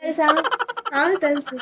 తెలుసా అవును తెలుసు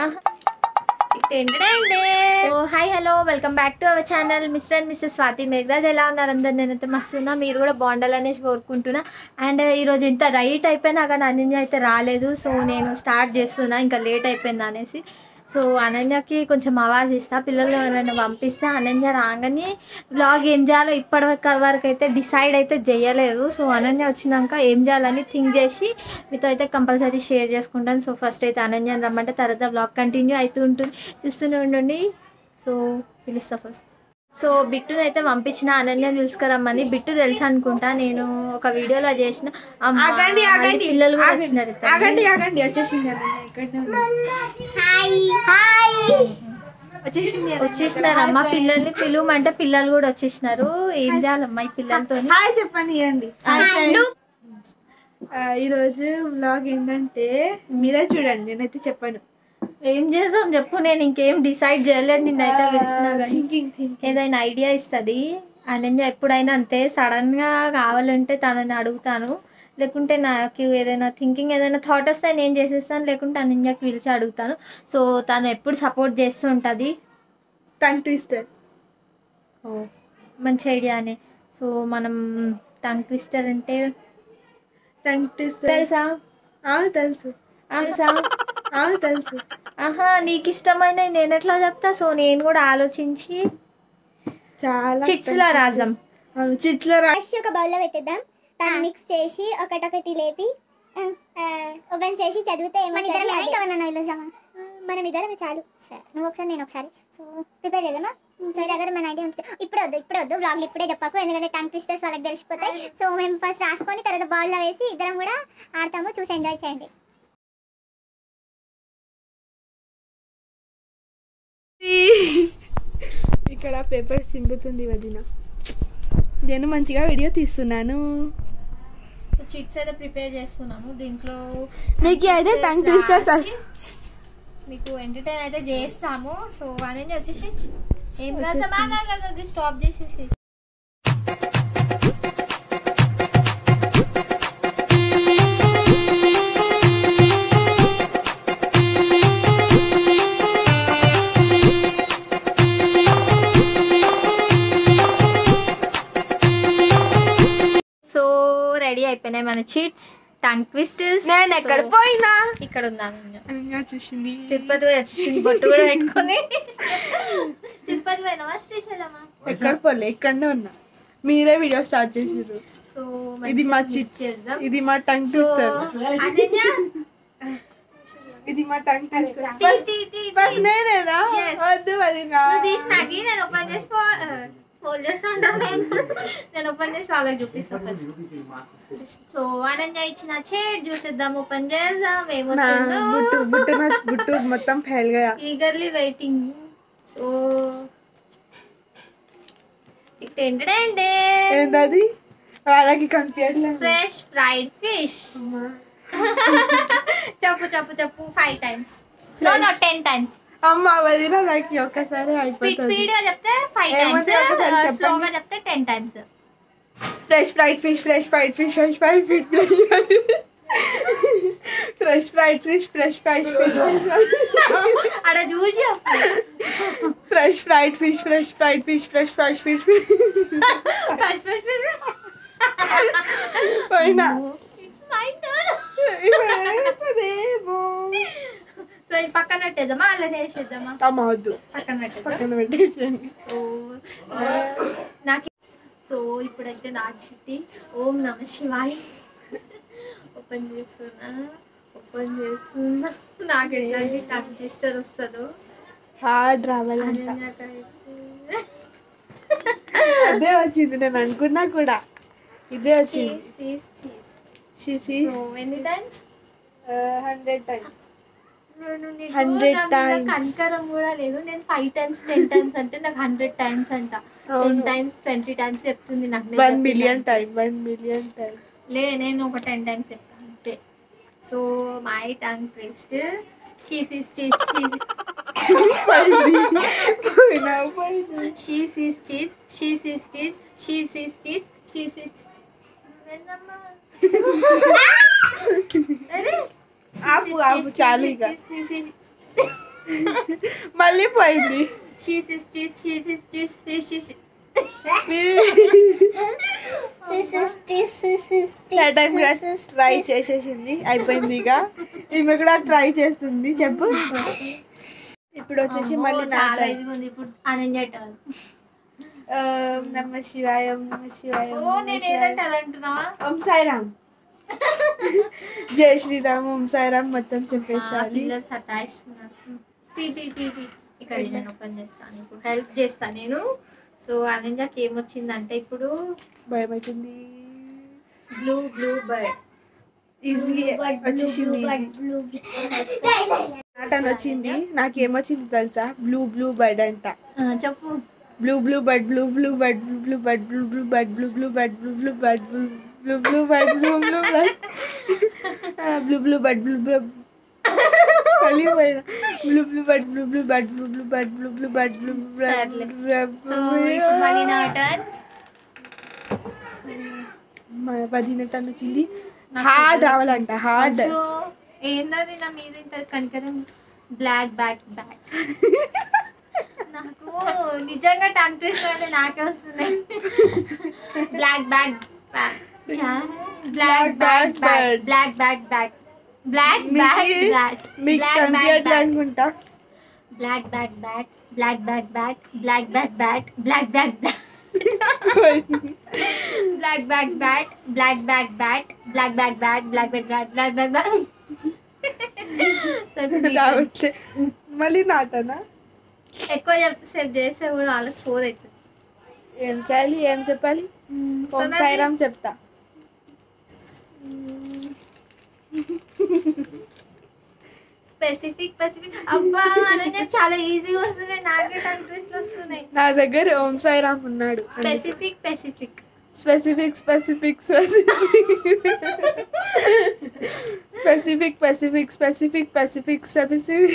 hi hello welcome back to our channel Mr and Mrs Swathi Megharaj ఎలా ఉన్నారు అందరు నేనైతే మస్తున్నా మీరు కూడా బాగుండాలనేసి కోరుకుంటున్నా అండ్ ఈరోజు ఇంత రైట్ అయిపోయినా కానీ అనన్య అయితే రాలేదు సో నేను స్టార్ట్ చేస్తున్నా ఇంకా లేట్ అయిపోయింది అనేసి సో అనన్యకి కొంచెం ఆవాజ్ ఇస్తా పిల్లలు ఎవరైనా పంపిస్తే అనన్య రాగానే బ్లాగ్ ఏం చేయాలో ఇప్పటి వరకు అయితే డిసైడ్ అయితే చేయలేదు సో అనన్య వచ్చినాక ఏం చేయాలని థింక్ చేసి మీతో అయితే కంపల్సరీ షేర్ చేసుకుంటాను సో ఫస్ట్ అయితే అనన్యని రమ్మంటే తర్వాత బ్లాగ్ కంటిన్యూ అవుతూ ఉంటుంది చూస్తూనే ఉండండి సో పిలుస్తా ఫస్ట్ సో బిట్టును అయితే పంపించిన అనన్య పిలుచుకురమ్మని బిట్టు తెలుసు అనుకుంటా నేను ఒక వీడియోలో చేసిన అమ్మ, ఆగండి మళ్ళీ ఆగండి పిల్లలు కూడా ఆగండి. వచ్చినారు ఇద్దరు. ఆగండి ఆగండి వచ్చేసింది అన్నయ్య, ఇక్కడనే ఉంది. వచ్చేసింది అన్నయ్య. వచ్చేసినారమ్మా పిల్లల్ని పిలువమంటే పిల్లలు కూడా వచ్చేసినారు ఏం చేయాలమ్మా ఈ పిల్లలతో హాయ్ చెప్పండి ఇవ్వండి ఈరోజు వ్లాగ్ ఏంటంటే మీరే చూడండి నేనైతే చెప్పాను ఏం చేస్తాం చెప్పు నేను ఇంకేం డిసైడ్ చేయలేదు నిన్నైతే పిలిచినా కానీ థింకింగ్ థింకింగ్ ఏదైనా ఐడియా ఇస్తుంది అనన్య ఎప్పుడైనా అంతే సడన్గా కావాలంటే తనని అడుగుతాను లేకుంటే నాకు ఏదైనా థింకింగ్ ఏదైనా థాట్ వస్తే నేను చేసేస్తాను లేకుంటే అనన్యకి పిలిచి అడుగుతాను సో తను ఎప్పుడు సపోర్ట్ చేస్తూ ఉంటుంది టంగ్ ట్విస్టర్స్ ఓ మంచి ఐడియానే సో మనం టంగ్ ట్విస్టర్ అంటే టంగ్ ట్విస్టర్ తెలుసా అవును తెలుసు తెలుసా అవును తెలుసు ఆహా నీకు ఇష్టమైన నేను ఎట్లా చెప్తా సో నేను కూడా ఆలోచించి చాలా చిట్స్లా tongue రాద్దాం. twisters. అవును చిట్స్లో రా ఫస్ట్ ఒక బౌల్లో పెట్టేద్దాం దాన్ని మిక్స్ చేసి ఒకటొకటి లేపి ఓపెన్ చేసి చదివితే మనం ఇద్దరమే చాలు సరే నువ్వు ఒకసారి నేను ఒకసారి సో ప్రిపేర్ చేద్దామా మీ దగ్గర మన ఐడియా ఉంటుంది ఇప్పుడు వద్దు ఇప్పుడు వద్దు బ్లాగ్ ఇప్పుడే చెప్పకు ఎందుకంటే టంగ్ ట్విస్టర్స్ వాళ్ళకి తెలిసిపోతాయి సో మేము ఫస్ట్ రాసుకొని తర్వాత బౌల్లో వేసి ఇద్దరం కూడా ఆడతాము చూసి ఎంజాయ్ చేయండి ఇక్కడ పేపర్ సింపుతుంది వదిన నేను మంచిగా వీడియో తీస్తున్నాను సో చిట్స్ అయితే ప్రిపేర్ చేస్తున్నాము దీంట్లో మీకు అయితే టంగ్ ట్విస్టర్స్ రాసి మీకు ఎంటర్టైన్ అయితే చేస్తాము సో అనేది వచ్చేసి ఏం రాసామా స్టాప్ చేసేసి సో రెడీ అయిపోయినాయి మన చీట్స్ టంగ్ ట్విస్టర్స్ నేను ఎక్కడ పోయినా ఇక్కడ ఉందా అనన్య. వచ్చేసింది తిరుపతి పోయి వచ్చేసింది బొట్టు కూడా పెట్టుకుంది తిరుపతి పోయినావా శ్రీశైలమా ఎక్కడ పోలే ఇక్కడనే ఉన్నా మీరే వీడియో స్టార్ట్ చేసారు సో ఇది మా మంచిగా చిట్స్ చేద్దాం. ఇది మా టంగ్ సో ట్విస్టర్ అనన్య ఇది మా టంగ్ ట్విస్టర్ తీ, తీ, తీ, ఫస్ట్ తీ. నేనేనా Yes. వద్దు వదినా నువ్వు తీసినాకి నేను ఓపెన్ చేసి ఫోల్డ్ చేస్తా ఉంటాను నేను నేను ఓపెన్ చేసి వాళ్ళకి చూపిస్తాను ఫస్ట్ సో అనన్య ఇచ్చిన చేట్ చూసేద్దాం ఓపెన్ చేద్దాం నా ఏమొచ్చిందో బుట్టు బుట్టు నా బుట్టు మొత్తం ఫెయిల్ గా ఈగర్లీ వెయిటింగ్ సో ఏంటంటే ఏంటది వాళ్ళకి కనిపించట్లేదు ఫ్రెష్ ఫ్రైడ్ ఫిష్ చెప్పు చెప్పు చెప్పు five times no no ten times అమ్మ వదిన నాకు ఒక్కసారి స్పీడ్ అయిపోతుంది స్పీడ్ గా చెప్తే ఫైవ్ టైమ్స్ ఏముంది ఒకసారి చెప్పండి. స్లోగా చెప్తే ten times fresh fried fish fresh fried fish fresh fried fish fresh fried fish fresh fried fish అక్కడ చూసి fresh fried fish fresh fried fish fresh fried fish fresh fresh పోయినా మై టర్న్ ఇప్పుడు ఏమవుతుందేమో. సో ఇది పక్కన పెట్టేద్దామా అలానే వేసేద్దామా అమ్మ వద్దు పక్కన పెట్టేద్దాం పక్కన పెట్టేసేయండి సో నాకు సో ఇప్పుడైతే నా చిట్టి ఓం నమ శివాయ్ ఓపెన్ చేస్తున్నా ఓపెన్ చేస్తున్నా నాకు ఎట్లాంటి నాకు డిస్టర్ వస్తుందో హార్డ్ రావాలంట అనన్యకైతే అదే వచ్చింది నేను అనుకున్నా కూడా ఇదే వచ్చింది చీజ్ చీజ్ షీసీ సో ఎన్ని టైమ్స్ హండ్రెడ్ టైమ్స్ నేను నీకు 100 నా మీద times. కనికరం కూడా లేదు నేను ఫైవ్ టైమ్స్ టెన్ టైమ్స్ అంటే నాకు హండ్రెడ్ టైమ్స్ అంట టెన్ అవును. టైమ్స్ ట్వంటీ టైమ్స్ చెప్తుంది నాకు నేను వన్ చెప్పింది మిలియన్ అంతే. టైం వన్ మిలియన్ టైం లే నేను ఒక టెన్ టైమ్స్ చెప్తాను అంతే so my tongue twist she's is cheese cheese పోయినా పోయినా she's is cheese she's is cheese she's is cheese she's is అరే ఆపు ఆపు చాలు ఇక మళ్ళీ పోయింది ట్రై చేసేసింది అయిపోయింది ఇక ఈమె కూడా ట్రై చేస్తుంది చెప్పు ఇప్పుడు వచ్చేసి మళ్ళీ నా చాలా turn. ఇదిగా ఉంది ఇప్పుడు అనన్య turn. ఓం నమ శివాయ ఓం నమ శివాయ ఓ నేను ఏదంటే అది అంటున్నావా ఓం సాయిరామ్ జై శ్రీరామ్ ఓం సాయిరామ్ మొత్తం ఆ, చెప్పేసాలి పిల్లలు సతాయిస్తున్నారు తీ తీ తీ తీ. ఇక్కడ నేను ఓపెన్ చేస్తాను నీకు హెల్ప్ చేస్తాను నేను సో అనన్యకి ఏమొచ్చిందంటే ఇప్పుడు భయం అవుతుంది బ్లూ బ్లూ బర్డ్ ఈజీ వచ్చేసింది నాటన్ వచ్చింది నాకేమొచ్చింది తెలుసా బ్లూ బ్లూ బర్డ్ అంట చెప్పు blue blue bird blue blue bird blue blue bird blue blue bird blue blue bird blue blue bird blue blue bird blue blue bird blue blue bird blue blue మళ్ళీ పోయినా blue blue bird blue blue bird blue blue bird blue blue bird blue సర్లే. So ఇప్పుడు మళ్ళీ నా turn పదినట్టు వచ్చింది hard రావాలంట hard ఏందది నా మీద ఇంత కనికరం బ్లాక్ బ్యాక్ బ్యాక్ నాకు నిజంగా టన్ ట్విస్ట్ నాకే వస్తున్నాయి black back black back back black back back black back back మీకు కనిపించట్లే అనుకుంటా black back bat black back bat black back bat black back bat black back bat black back bat black back bat black back bat black back bat రావట్లే మళ్ళీ నాటనా ఎక్కువ చెప్ save చేస్తే కూడా వాళ్ళకి ఫోర్ అవుతుంది ఏం చేయాలి ఏం చెప్పాలి ఓం సాయిరామ్ చెప్తా స్పెసిఫిక్ స్పెసిఫిక్ అబ్బా అనగా చాలా ఈజీగా వస్తున్నాయి నాకే టంగ్ ట్విస్ట్ వస్తున్నాయి నా దగ్గర ఓం సాయిరామ్ ఉన్నాడు specific specific specific specific specific specific specific specific specific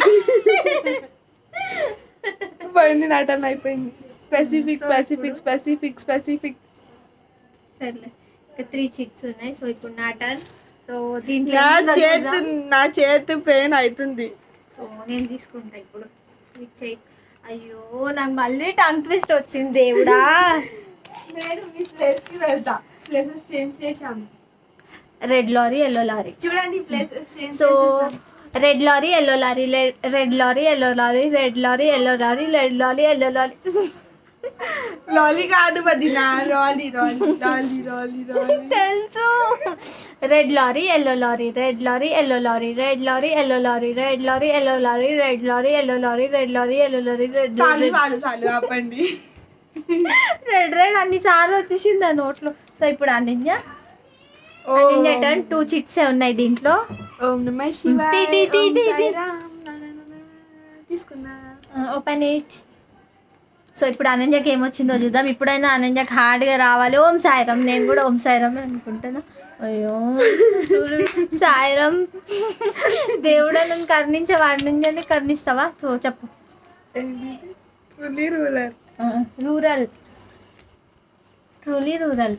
పోయింది నాటన్ అయిపోయింది స్పెసిఫిక్ స్పెసిఫిక్ స్పెసిఫిక్ స్పెసిఫిక్ సర్లే ఇంకా త్రీ చిట్స్ ఉన్నాయి సో ఇప్పుడు నా టర్న్ సో దీంట్లో నా ఏముందో చేతి చూద్దాం. నా చేతి పెయిన్ అవుతుంది సో నేను తీసుకుంటా ఇప్పుడు క్లిక్ చేయి అయ్యో నాకు మళ్ళీ టంగ్ ట్విస్ట్ వచ్చింది దేవుడా నేను మీ ప్లేస్కి వెళ్తా ప్లేసెస్ చేంజ్ చేశాము రెడ్ లారీ ఎల్లో లారీ చూడండి places change so red lorry yellow lorry red lorry yellow lorry red lorry yellow lorry red lorry yellow lorry లాలీ కాదు వదినా రాలీ రాలీ రాలీ రాలీ రాలీ తెలుసు red lorry yellow lorry red lorry yellow lorry red lorry yellow lorry red lorry yellow lorry red lorry yellow lorry red lorry yellow lorry red చాలు చాలు చాలు ఆపండి రెడ్ రెడ్ అన్ని సార్లు వచ్చేసింది ఆ నోట్లో సో ఇప్పుడు అనింజ ఓ అనింజ టర్న్ టూ చిట్స్ ఉన్నాయి దీంట్లో ఓం నమ శివాయ తీ, తీ, తీ, ఓం తీ, తీ. సాయిరామ్. నా, నా, నా, నా. తీసుకున్నా ఓపెన్ ఇట్ సో ఇప్పుడు అనంజకి ఏమొచ్చిందో చూద్దాం ఇప్పుడైనా అనంజకి హార్డ్గా రావాలి ఓం సాయిరం నేను కూడా ఓం సాయిరం అనుకుంటున్నా అయ్యో సాయిరం దేవుడా నన్ను కరుణించే వాడి నుంచి కరుణిస్తావా సో చెప్పు truly ruler rural truly rural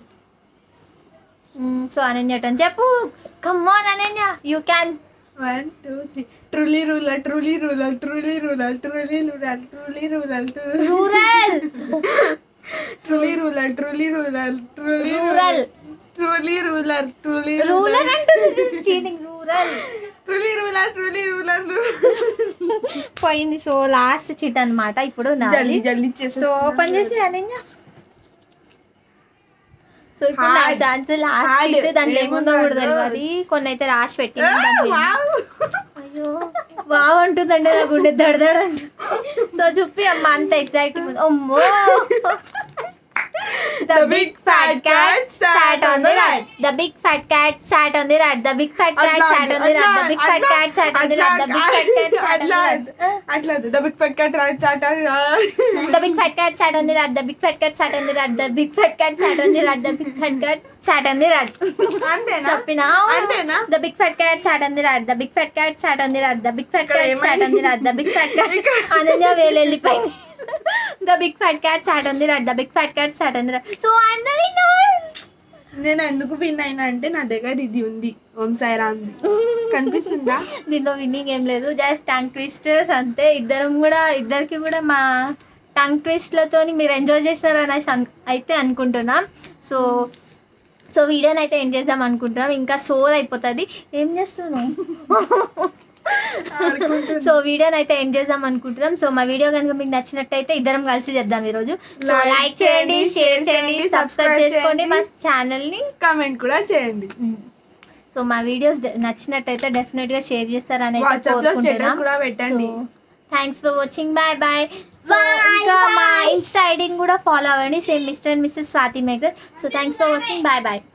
so Ananya turn చెప్పు come on Ananya you can one two three truly ruler truly ruler truly ruler truly ruler truly ruler rural truly ruler truly ruler truly rural truly ruler truly rural అంటుంది cheating rural truly ruler truly ruler పోయింది so last chit అన్నమాట ఇప్పుడు జల్దీ నాది జల్దీ so చేసి open చేసి Ananya so ఇప్పుడు నా Hard. Chance last Hard. Chit దాంట్లో ఏముందో కూడా ఏముందో తెలియదు కొన్ని అయితే రాసి పెట్టింది దాంట్లో ఏముందో. వావ్ అయ్యో బాగుంటుందండి నా గుండె దడదడ సో చూపి అమ్మ అంత ఎగ్జైటింగ్ ఉంది అమ్మో The big fat cat sat on the rat. The big fat cat sat on the rat. The big fat cat అట్లా sat on the rat. The big fat cat sat on the rat. The big fat cat sat on the rat. అట్లా the big fat cat right chat The big fat cat sat on the rat. The big fat cat sat on the rat. The big fat cat sat on the rat. The big fat cat sat on the rat. అంతేనా చెప్పినా అంతేనా The big fat cat sat on the rat. The big fat cat sat on the rat. The big fat ఇక్కడ cat sat on the rat. The big fat cat Ananya వేలు వెళ్ళిపోయింది The big fat cat sat on the rat. The big fat cat sat on the rat. So I'm the winner. నేను ఎందుకు win అయినా అంటే నా దగ్గర ఇది ఉంది ఓం సాయిరామ్ది కనిపిస్తుందా దీంట్లో విన్నింగ్ ఏం లేదు జస్ట్ టంగ్ ట్విస్టర్స్ అంతే ఇద్దరం కూడా ఇద్దరికి కూడా మా టంగ్ ట్విస్ట్లతో మీరు ఎంజాయ్ చేస్తారు అనేసి అన్- అయితే అనుకుంటున్నాం సో సో వీడియోని అయితే ఎండ్ చేద్దాం అనుకుంటున్నాం ఇంకా సోర్ అయిపోతుంది ఏం చేస్తున్నావు సో వీడియోని అయితే ఎండ్ చేద్దాం అనుకుంటున్నాం సో మా వీడియో కనుక మీకు నచ్చినట్టయితే ఇద్దరం కలిసి చెప్దాం ఈరోజు సో Like లైక్ చేయండి చేయండి, షేర్ share చేయండి చేయండి, సబ్స్క్రైబ్ subscribe చేసుకోండి మా చేయండి. ఛానల్ని కామెంట్ కూడా చేయండి సో మా వీడియోస్ నచ్చినట్టయితే డెఫినెట్గా షేర్ చేస్తారని అయితే వాట్సాప్ లో స్టేటస్ కోరుకుంటున్నాం కూడా పెట్టండి thanks for watching bye bye Bye, ఇంకా మా bye. ఇన్స్టా ఐడిని కూడా ఫాలో అవ్వండి same Mr and Mrs Swathi Meghar so thanks for watching bye bye